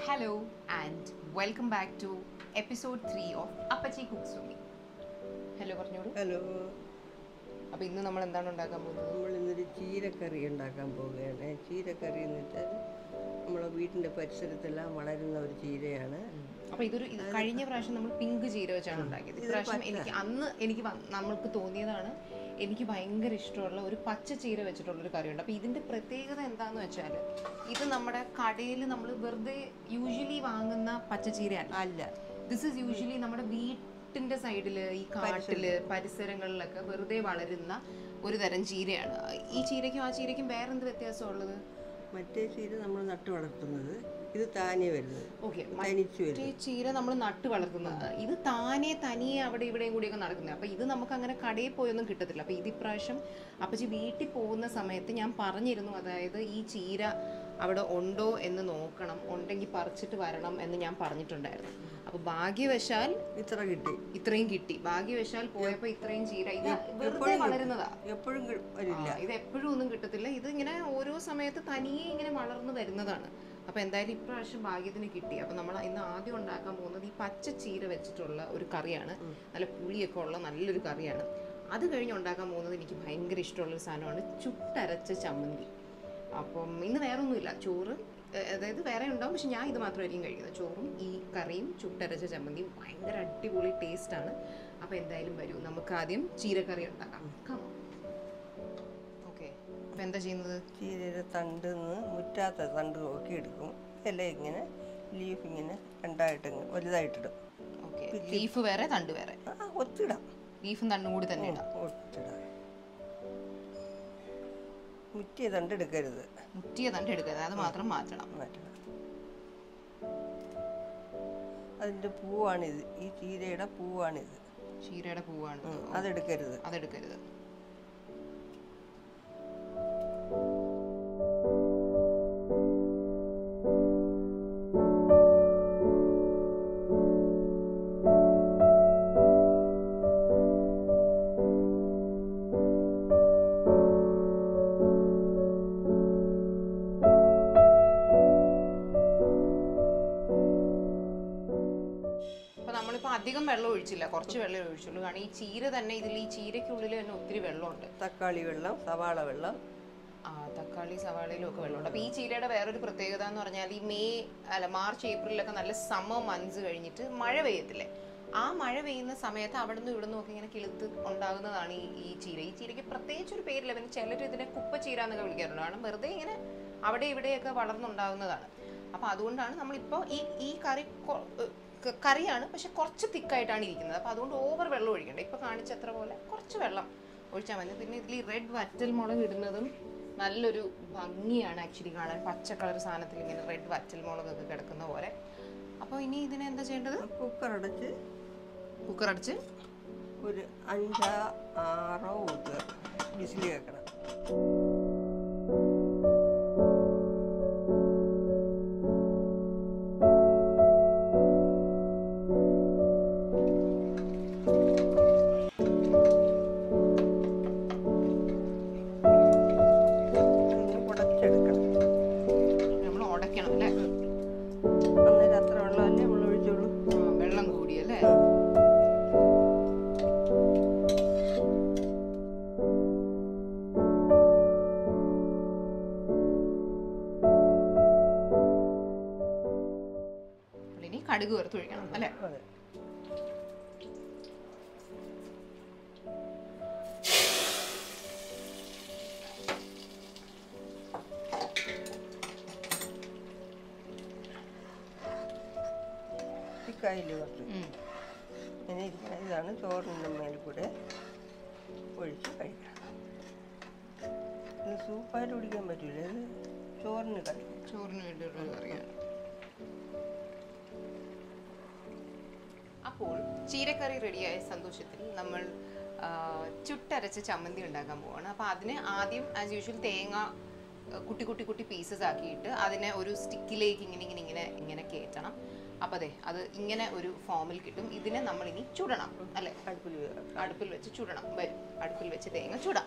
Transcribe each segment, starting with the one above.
Hello and welcome back to episode 3 of Apache Cooks for Me. Hello പറഞ്ഞോളൂ hello അപ്പോൾ ഇന്ന് നമ്മൾ എന്താണ് ഉണ്ടാക്കാൻ പോകുന്നത് നമ്മൾ ഇന്നൊരു ചീരക്കറി ഉണ്ടാക്കാൻ പോവുകയാണ് ചീരക്കറി എന്ന് വെച്ചാൽ നമ്മളെ വീടിൻ്റെ പരിസരത്തെല്ലാം വളരുന്ന ഒരു ചീരയാണ് അപ്പോൾ ഇതൊരു ഇത് കഴിഞ്ഞ പ്രാവശ്യം നമ്മൾ പിങ്ക് ചീര വെച്ചാണ് ഉണ്ടാക്കിയത് ഇപ്രാവശ്യം എനിക്ക് അന്ന് എനിക്ക് വ- നമ്മൾക്ക് തോന്നിയതാണ് എനിക്ക് ഭയങ്കര ഇഷ്ടമുള്ള ഒരു പച്ച ചീര വെച്ചിട്ടുള്ള ഒരു കറിയുണ്ട് അപ്പോൾ ഇതിന്റെ പ്രത്യേകത എന്താന്ന് വെച്ചാൽ ഇത് നമ്മുടെ കടയിൽ നമ്മൾ വെറുതെ യൂഷ്വലി വാങ്ങുന്ന പച്ച ചീരയല്ല അല്ല ദിസ് ഇസ് യൂഷ്വലി നമ്മുടെ വീട്ടിന്റെ സൈഡില് ഈ കാട്ടില് പരിസരങ്ങളിലൊക്കെ വെറുതെ വളരുന്ന ഒരു തരം ചീരയാണ് ഈ ചീരയ്ക്കും ആ ചീരയ്ക്കും വേറെന്ത് വ്യത്യാസമുള്ളത് മറ്റേ ചീര നമ്മൾ നട്ടു വളർത്തുന്നത് ഇത് താനേ വരുന്നത് ഓക്കെ തനിച്ച് വരും മറ്റേ ചീര നമ്മൾ നട്ട് വളർത്തുന്നത് ഇത് താനെ തനിയെ അവിടെ ഇവിടെയും കൂടിയൊക്കെ നടക്കുന്നത് അപ്പൊ ഇത് നമുക്ക് അങ്ങനെ കടയിൽ പോയൊന്നും കിട്ടത്തില്ല അപ്പൊ ഇത് ഇപ്രാവശ്യം അപ്പച്ചി വീട്ടിൽ പോകുന്ന സമയത്ത് ഞാൻ പറഞ്ഞിരുന്നു അതായത് ഈ ചീര അവിടെ ഉണ്ടോ എന്ന് നോക്കണം ഉണ്ടെങ്കിൽ പറിച്ചിട്ട് വരണം എന്ന് ഞാൻ പറഞ്ഞിട്ടുണ്ടായിരുന്നു അപ്പൊ ഭാഗ്യവശാൽ ഇത്ര കിട്ടി ഇത്രയും കിട്ടി ഭാഗ്യവശാൽ പോയപ്പോ ഇത്രയും ചീര ഇത് വെറുതെ വളരുന്നതാ എപ്പോഴും കി- വരില്ല ആ, ഇത് എപ്പോഴും ഒന്നും കിട്ടത്തില്ല ഇത് ഇങ്ങനെ ഓരോ സമയത്ത് തനിയെ ഇങ്ങനെ വളർന്നു വരുന്നതാണ് അപ്പൊ എന്തായാലും ഇപ്രാവശ്യം ഭാഗ്യത്തിന് കിട്ടി അപ്പൊ നമ്മൾ ഇന്ന് ആദ്യം ഉണ്ടാക്കാൻ പോകുന്നത് ഈ പച്ച ചീര വെച്ചിട്ടുള്ള ഒരു കറിയാണ് നല്ല പുളിയൊക്കെ ഉള്ള നല്ലൊരു കറിയാണ് അത് കഴിഞ്ഞ് ഉണ്ടാക്കാൻ പോകുന്നത് എനിക്ക് ഭയങ്കര ഇഷ്ടമുള്ള ഒരു സാധനമാണ് ചുട്ടരച്ച ചമ്മന്തി അപ്പം ഇന്ന് വേറെ ഒന്നുമില്ല ചോറ് ഏ, അതായത് വേറെ ഉണ്ടാവും പക്ഷെ ഞാൻ ഇത് മാത്രമായിരിക്കും കഴിക്കുന്നത് ചോറും ഈ കറിയും ചുട്ടരച്ച ചമ്മന്തിയും ഭയങ്കര അടിപൊളി ടേസ്റ്റാണ് അപ്പോൾ എന്തായാലും വരൂ നമുക്ക് ആദ്യം ചീരക്കറി ഉണ്ടാക്കാം കമോ ഓക്കെ അപ്പോൾ എന്താ ചെയ്യുന്നത് ചീരയുടെ തണ്ട് നിന്ന് മുറ്റാത്ത തണ്ട് നോക്കി എടുക്കും ഇല ഇങ്ങനെ ലീഫ് ഇങ്ങനെ രണ്ടായിട്ട് ഇങ്ങ് വലുതായിട്ടിടും ഓക്കെ ലീഫ് വേറെ തണ്ട് വേറെ ആ ഒത്തിടാം ലീഫും തണ്ടും കൂടി തന്നെ ഇടാം ഒത്തിടാം മുറ്റിയ തണ്ട് എടുക്കരുത് മുറ്റിയ തണ്ട് എടുക്കരുത് അത് മാത്രം മാറ്റണം മാറ്റണം അതിൻ്റെ പൂവാണിത് ഈ ചീരയുടെ പൂവാണിത് ചീരയുടെ പൂവാണ് ഉം, അതെടുക്കരുത് അതെടുക്കരുത് അപ്പൊ നമ്മളിപ്പോ അധികം വെള്ളം ഒഴിച്ചില്ല കുറച്ച് വെള്ളം ഒഴിച്ചുള്ളൂ കാരണം ഈ ചീര തന്നെ ഇതിൽ ഈ ചീരയ്ക്കുള്ളിൽ തന്നെ ഒത്തിരി വെള്ളമുണ്ട് തക്കാളി വെള്ളം സവാള വെള്ളം ആ തക്കാളി സവാളയിലും ഒക്കെ വെള്ളമുണ്ട് അപ്പൊ ഈ ചീരയുടെ വേറൊരു പ്രത്യേകത എന്ന് പറഞ്ഞാൽ ഈ മെയ് അല്ല മാർച്ച് ഏപ്രിലൊക്കെ നല്ല സമ്മർ മന്ത്സ് കഴിഞ്ഞിട്ട് മഴ പെയ്യത്തില്ലേ ആ മഴ പെയ്യുന്ന സമയത്ത് അവിടെ നിന്ന് ഇവിടെ നിന്നൊക്കെ ഇങ്ങനെ കിളുത്ത് ഉണ്ടാകുന്നതാണ് ഈ ഈ ചീര ഈ ചീരയ്ക്ക് പ്രത്യേകിച്ച് ഒരു പേരില്ല പിന്നെ ചിലർ ഇതിനെ കുപ്പച്ചീര എന്നൊക്കെ വിളിക്കാറുണ്ട് കാരണം വെറുതെ ഇങ്ങനെ അവിടെ ഇവിടെയൊക്കെ വളർന്നുണ്ടാകുന്നതാണ് അപ്പൊ അതുകൊണ്ടാണ് നമ്മളിപ്പോൾ ഈ ഈ കറി കൊ- ഏഹ് ക- കറിയാണ് പക്ഷെ കുറച്ച് തിക്കായിട്ടാണ് ഇരിക്കുന്നത് അപ്പൊ അതുകൊണ്ട് ഓവർ വെള്ളം ഒഴിക്കണ്ട ഇപ്പൊ കാണിച്ചത്ര പോലെ കുറച്ച് വെള്ളം ഒഴിച്ചാൽ മതി പിന്നെ ഇതിൽ ഈ റെഡ് വറ്റൽ മുളക് ഇടുന്നതും നല്ലൊരു ഭംഗിയാണ് ആക്ച്വലി കാണാൻ പച്ച കളർ സാധനത്തിൽ ഇങ്ങനെ റെഡ് വറ്റൽ മുളകൊക്കെ കിടക്കുന്ന പോലെ അപ്പോൾ ഇനി ഇതിനെ എന്താ ചെയ്യേണ്ടത് കുക്കർ അടച്ച് കുക്കർ അടിച്ച് ഒരു അഞ്ചാ ആറോ ഊത്ത് വിസിൽ കേൾക്കണം ഇതിനെ ഉടച്ചെടുക്കണം നമ്മൾ ഉടയ്ക്കണം അല്ലേ അന്നേരം അത്ര വെള്ളമല്ലേ നമ്മൾ ഒഴിച്ചോളൂ ആ, വെള്ളം കൂടിയല്ലേ അപ്പോൾ ഇനി കടുക് വറുത്തൊഴിക്കണം അല്ലേ അതെ തിക്കായിൽ കുറച്ച് ഉം. ഇങ്ങനെ ഇരിക്കണം ഇതാണ് ചോറിൻ്റെ മേൽ കൂടെ ഒഴിച്ച് കഴിക്കണം ഇത് സൂപ്പായിട്ട് കുടിക്കാൻ പറ്റില്ല ഇത് ചോറിന് കഴിക്കും ചോറിന് വേണ്ടിയുള്ള കറിയാണ് അപ്പോൾ ചീരക്കറി റെഡിയായ സന്തോഷത്തിൽ നമ്മൾ ആ, ചുട്ടരച്ച ചമ്മന്തി ഉണ്ടാക്കാൻ പോവാണ് അപ്പോൾ അതിന് ആദ്യം ആസ് യൂഷ്വൽ തേങ്ങ ആ, കുട്ടി കുട്ടി കുട്ടി പീസസ് ആക്കിയിട്ട് അതിനെ ഒരു സ്റ്റിക്കിലേക്ക് ഇങ്ങനെ ഇങ്ങനെ ഇങ്ങനെ ഇങ്ങനെ കയറ്റണം അപ്പോൾ അതെ അത് ഇങ്ങനെ ഒരു ഫോമിൽ കിട്ടും ഇതിനെ നമ്മൾ ഇനി ചുടണം അല്ലേ അടുപ്പിൽ അടുപ്പിൽ വെച്ച് ചുടണം വരും അടുപ്പിൽ വെച്ച് തേങ്ങ ചുടാം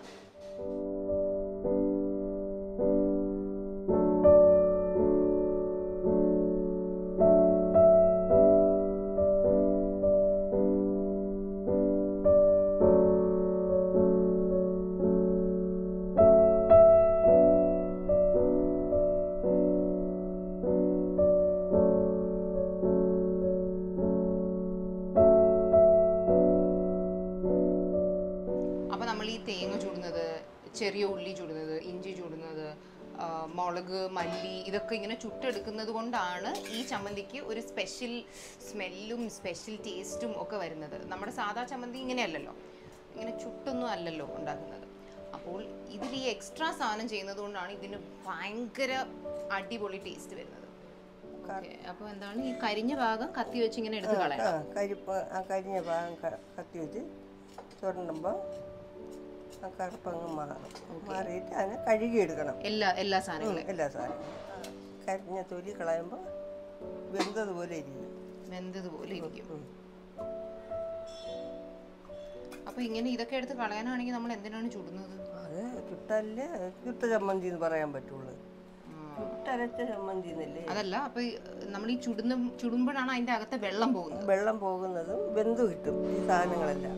ചെറിയ ഉള്ളി ചുടുന്നത് ഇഞ്ചി ചുടുന്നത് ആ, മുളക് മല്ലി ഇതൊക്കെ ഇങ്ങനെ ചുട്ടെടുക്കുന്നത് കൊണ്ടാണ് ഈ ചമ്മന്തിക്ക് ഒരു സ്പെഷ്യൽ സ്മെല്ലും സ്പെഷ്യൽ ടേസ്റ്റും ഒക്കെ വരുന്നത് നമ്മുടെ സാധാ ചമ്മന്തി ഇങ്ങനെയല്ലല്ലോ ഇങ്ങനെ ചുട്ടൊന്നും അല്ലല്ലോ ഉണ്ടാക്കുന്നത് അപ്പോൾ ഇതിൽ ഈ എക്സ്ട്രാ സാധനം ചെയ്യുന്നത് കൊണ്ടാണ് ഇതിന് ഭയങ്കര അടിപൊളി ടേസ്റ്റ് വരുന്നത് ഓക്കെ അപ്പോൾ എന്താണ് ഈ കരിഞ്ഞ ഭാഗം കത്തി വെച്ച് ഇങ്ങനെ എടുത്ത് കളയാം ആ കരിപ്പ് ആ കരിഞ്ഞ ഭാഗം ക- കത്തി വെച്ച് ചുരണ്ടുമ്പോൾ ആ കറുപ്പങ്ങ് മാറും മാറിയിട്ട് അതിനെ കഴുകിയെടുക്കണം എല്ലാ എല്ലാ സാധനങ്ങളും ഉം, എല്ലാ സാധനവും കരിഞ്ഞ തൊലി കളയുമ്പോൾ വെന്തതുപോലെ ഇരിക്കും വെന്തതുപോലെ ഇരിക്കും ഉം. അപ്പൊ ഇങ്ങനെ ഇതൊക്കെ എടുത്ത് കളയാനാണെങ്കിൽ നമ്മൾ എന്തിനാണ് ചുടുന്നത് അത് ചുട്ടല്ലേ ചുട്ട ചമ്മന്തി എന്ന് പറയാൻ പറ്റുള്ളൂ ചുട്ടരച്ച ചമ്മന്തി എന്നല്ലേ അതല്ല അപ്പൊ നമ്മൾ ഈ ചുടുന്ന ചുടുമ്പോഴാണ് അതിന്റെ അകത്തെ വെള്ളം പോകുന്നത് വെള്ളം പോകുന്നതും വെന്തു കിട്ടും ഈ സാധനങ്ങളെല്ലാം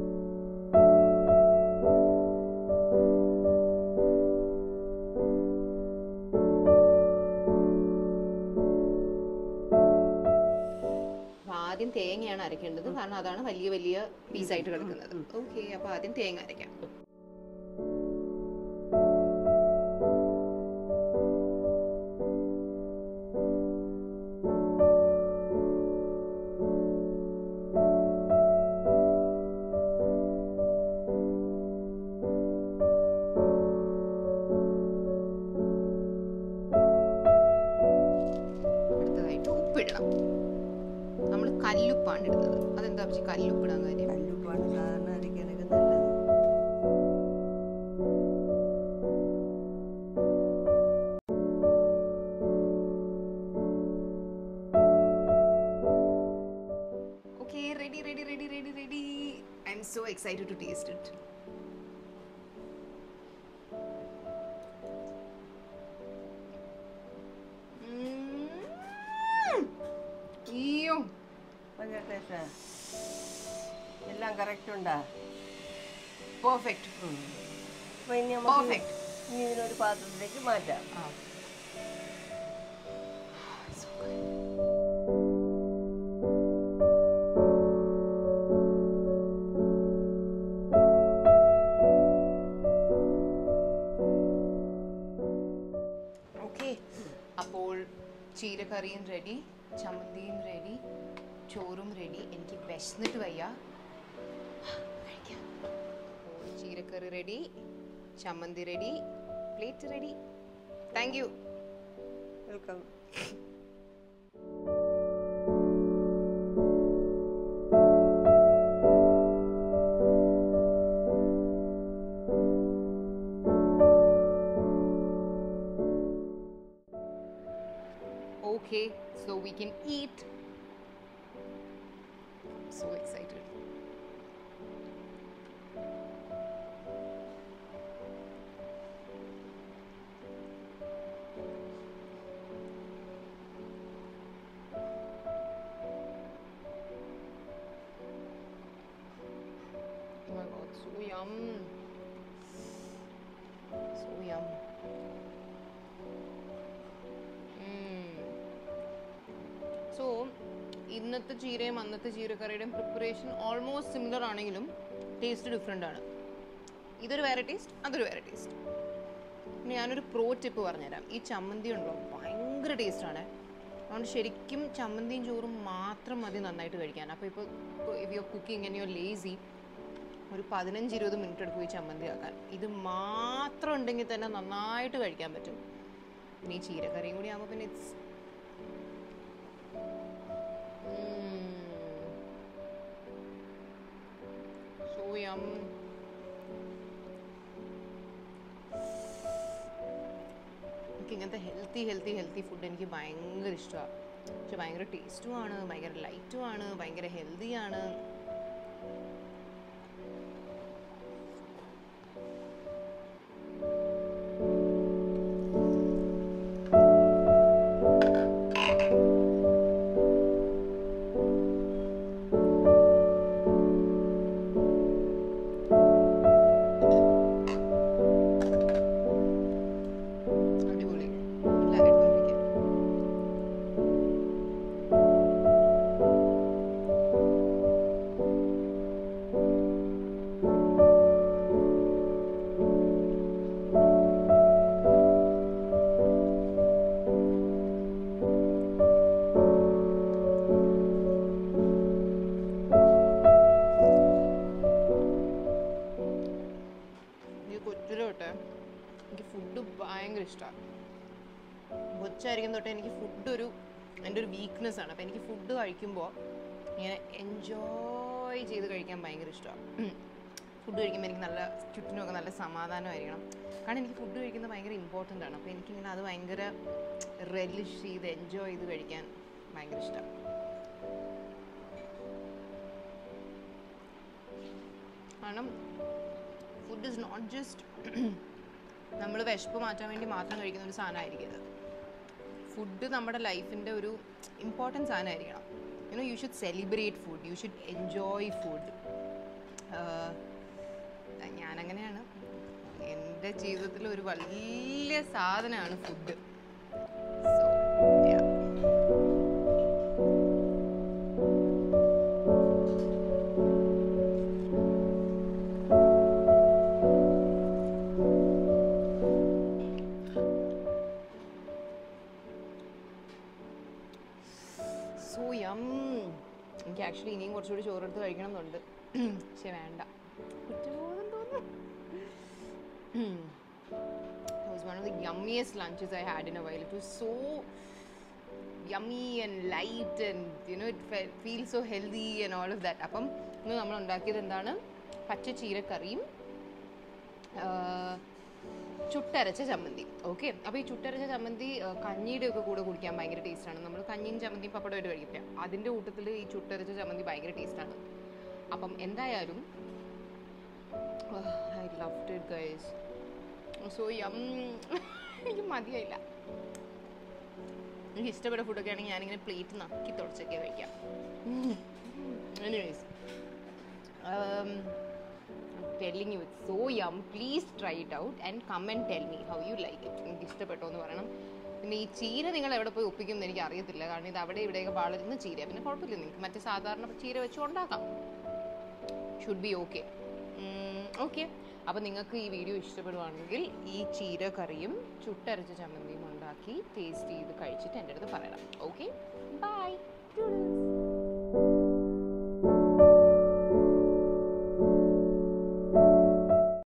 അപ്പൊ ആദ്യം തേങ്ങയാണ് അരയ്ക്കേണ്ടത് കാരണം അതാണ് വലിയ വലിയ പീസായിട്ട് കിടക്കുന്നത് ഓക്കെ അപ്പൊ ആദ്യം തേങ്ങ അരയ്ക്കാം അടുത്തതായിട്ട് ഉപ്പിടണം നമ്മൾ കല്ലുപ്പാണ് ഇടുന്നത് അതെന്താ പക്ഷേ കല്ലുപ്പിടാൻ കാര്യം കല്ലുപ്പാണ് സാധാരണ അരയ്ക്കാനൊക്കെ നല്ലത് Okay, ready, ready, ready, ready, ready. I'm so excited to taste it. Mm. അയ്യോ ഭയങ്കര ടേസ്റ്റാ എല്ലാം കറക്റ്റ് ഉണ്ടാ പെർഫെക്റ്റ് അപ്പൊ ഇനി നമുക്ക് പെർഫെക്റ്റ് ഇനി ഇതിനൊരു പാത്രത്തിലേക്ക് മാറ്റാം ഓക്കെ അപ്പോൾ ചീരക്കറിയും റെഡി ചമ്മന്തിയും റെഡി ചോറും റെഡി എനിക്ക് വിശന്നിട്ട് വയ്യ കഴിക്കാം അപ്പോൾ ചീരക്കറി റെഡി ചമ്മന്തി ready plate ready thank you welcome Okay, so we can eat. So excited. Oh my god, so yum. So yum. So ഇന്നത്തെ ചീരയും അന്നത്തെ ചീരക്കറിയുടെയും പ്രിപ്പറേഷൻ ഓൾമോസ്റ്റ് സിമിലർ ആണെങ്കിലും ടേസ്റ്റ് ഡിഫറെൻ്റ് ആണ് ഇതൊരു വേറെ ടേസ്റ്റ് അതൊരു വേറെ ടേസ്റ്റ് ഇനി ഞാനൊരു പ്രോ ടിപ്പ് പറഞ്ഞുതരാം ഈ ചമ്മന്തി ഉണ്ടോ ഭയങ്കര ടേസ്റ്റാണ് അതുകൊണ്ട് ശരിക്കും ചമ്മന്തിയും ചോറും മാത്രം മതി നന്നായിട്ട് കഴിക്കാൻ അപ്പോൾ ഇപ്പോൾ if you cooking and you lazy ഒരു പതിനഞ്ച് ഇരുപത് മിനിറ്റ് എടുക്കും ഈ ചമ്മന്തി ആക്കാൻ ഇത് മാത്രം ഉണ്ടെങ്കിൽ തന്നെ നന്നായിട്ട് കഴിക്കാൻ പറ്റും ഇനി ഈ ചീരക്കറിയും കൂടി ആകുമ്പോൾ പിന്നെ ഇറ്റ്സ് So yum. എനിക്ക് ഇങ്ങനത്തെ ഹെൽത്തി ഹെൽത്തി ഹെൽത്തി ഫുഡ് എനിക്ക് ഭയങ്കര ഇഷ്ടമാണ് പക്ഷെ ഭയങ്കര ടേസ്റ്റും ആണ് ഭയങ്കര ലൈറ്റും ആണ് ഭയങ്കര ഹെൽത്തിയാണ് അടിപൊളി ഇല്ല എടുത്തോണ്ടിരിക്കാം എൻ്റെ ഒരു വീക്ക്നെസ് ആണ് അപ്പോൾ എനിക്ക് ഫുഡ് കഴിക്കുമ്പോൾ ഇങ്ങനെ എൻജോയ് ചെയ്ത് കഴിക്കാൻ ഭയങ്കര ഇഷ്ടമാണ് ഫുഡ് കഴിക്കുമ്പോൾ എനിക്ക് നല്ല ചുറ്റിനുമൊക്കെ നല്ല സമാധാനമായിരിക്കണം കാരണം എനിക്ക് ഫുഡ് കഴിക്കുന്നത് ഭയങ്കര ഇമ്പോർട്ടൻ്റ് ആണ് അപ്പോൾ എനിക്കിങ്ങനെ അത് ഭയങ്കര റെലിഷ് ചെയ്ത് എൻജോയ് ചെയ്ത് കഴിക്കാൻ ഭയങ്കര ഇഷ്ടമാണ് കാരണം ഫുഡ് ഇസ് നോട്ട് ജസ്റ്റ് നമ്മൾ വിശപ്പ് മാറ്റാൻ വേണ്ടി മാത്രം കഴിക്കുന്ന ഒരു സാധനമായിരിക്കരുത് ഫുഡ് നമ്മുടെ ലൈഫിൻ്റെ ഒരു ഇമ്പോർട്ടൻറ്റ് സാധനമായിരിക്കണം you know you should celebrate food you should enjoy food ഞാനങ്ങനെയാണ് എൻ്റെ ജീവിതത്തിൽ ഒരു വലിയ സാധനമാണ് ഫുഡ് സോ സോ യം എനിക്ക് ആക്ച്വലി ഇനിയും കുറച്ചുകൂടി ചോറെടുത്ത് കഴിക്കണം എന്നുണ്ട് പക്ഷെ വേണ്ട കുറ്റബോധം തോന്നുന്നു It was one of the yummiest lunches I had in a while. It was so yummy and light and you know it fe- feels so healthy and all of that. അപ്പം ഇന്ന് നമ്മൾ ഉണ്ടാക്കിയത് എന്താണ് പച്ച ചീരക്കറിയും ആ, ചുട്ടരച്ച ചമ്മന്തി ഓക്കെ അപ്പോൾ ഈ ചുട്ടരച്ച ചമ്മന്തി ആ, കഞ്ഞിയുടെ ഒക്കെ കൂടെ കുടിക്കാൻ ഭയങ്കര ടേസ്റ്റാണ് നമ്മൾ കഞ്ഞിയും ചമ്മന്തിയും പപ്പടമായിട്ട് കഴിക്കില്ല അതിൻ്റെ കൂട്ടത്തിൽ ഈ ചുട്ടരച്ച ചമ്മന്തി ഭയങ്കര ടേസ്റ്റാണ് അപ്പം എന്തായാലും I love it guys so yum എനിക്ക് മതിയായില്ല എനിക്ക് ഇഷ്ടപ്പെട്ട ഫുഡൊക്കെ ആണെങ്കിൽ ഞാനിങ്ങനെ പ്ലേറ്റ് നക്കി തുടച്ചൊക്കെ കഴിക്കാം anyways telling you it so yum please try it out and come and tell me how you like it എനിക്ക് ഇഷ്ടപ്പെട്ടോ എന്ന് പറയണം പിന്നെ ഈ ചീര നിങ്ങൾ എവിടെ പോയി ഒപ്പിക്കും എന്ന് എനിക്ക് അറിയത്തില്ല കാരണം ഇത് അവിടെ ഇവിടെയൊക്കെ വളരുന്ന ചീര പിന്നെ കുഴപ്പമില്ല നിങ്ങൾക്ക് മറ്റേ സാധാരണ ചീര വെച്ച് ഉണ്ടാക്കാം ഷുഡ് ബി ഓക്കെ ഓക്കെ അപ്പോൾ നിങ്ങൾക്ക് ഈ വീഡിയോ ഇഷ്ടപ്പെടുവാണെങ്കിൽ ഈ ചീര കറിയും ചുട്ടരച്ച ചമ്മന്തിയും ഉണ്ടാക്കി ടേസ്റ്റ് ചെയ്ത് കഴിച്ചിട്ട് എൻ്റെ അടുത്ത് പറയണം ഓക്കെ